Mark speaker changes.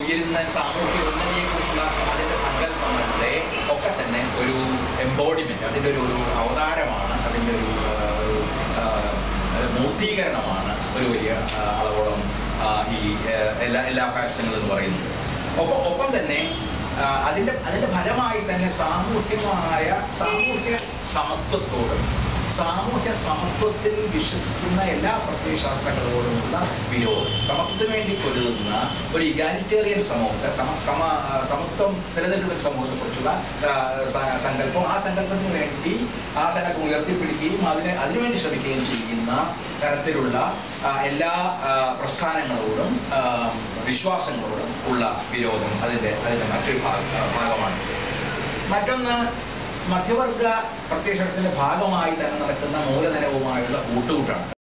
Speaker 1: ഉയരുന്ന സാമൂഹ്യ ഉന്നതിയെക്കുറിച്ചുള്ള അതിന്റെ സങ്കല്പങ്ങളുടെ ഒക്കെ തന്നെ ഒരു എംബോഡിമെന്റ് അതിന്റെ ഒരു ഒരു അവതാരമാണ് അതിന്റെ ഒരു ആ, ഒരു ആ, മൂർത്തീകരണമാണ് ഒരു വലിയ ആ, അളവോളം ആ, ഈ ആ, എല്ലാ എല്ലാ ഫാഷനുകളും എന്ന് പറയുന്നത് ഒപ്പം ഒപ്പം തന്നെ ആ, അതിന്റെ അതിന്റെ ഫലമായി തന്നെ സാമൂഹ്യമായ സാമൂഹ്യ സമത്വത്തോട് സാമൂഹ്യ സമത്വത്തിൽ വിശ്വസിക്കുന്ന എല്ലാ പ്രത്യയശാസ്ത്രങ്ങളോടുമുള്ള വിരോധം സമത്വത്തിന് വേണ്ടി പൊരുതുന്ന ഒരു ഇഗാലിറ്റേറിയൻ സമൂഹത്തെ സമ സമ സമത്വം നിലനിൽക്കുന്ന ഒരു സമൂഹത്തെക്കുറിച്ചുള്ള ആ, സ- സങ്കല്പം ആ സങ്കല്പത്തിന് വേണ്ടി ആ സങ്കല്പം ഉയർത്തിപ്പിടിക്കുകയും അതിനെ അതിനുവേണ്ടി ശ്രമിക്കുകയും ചെയ്യുന്ന തരത്തിലുള്ള ആ, എല്ലാ ആ, പ്രസ്ഥാനങ്ങളോടും ആ, വിശ്വാസങ്ങളോടും ഉള്ള വിരോധം അതിന്റെ അതിന്റെ മറ്റൊരു ഭാഗ ഭാഗമാണ് മറ്റൊന്ന് മധ്യവർഗ പ്രത്യയശാസ്ത്രത്തിന്റെ ഭാഗമായി തന്നെ നടക്കുന്ന മൂലധനവുമായുള്ള കൂട്ടുകൂട്ടാണ്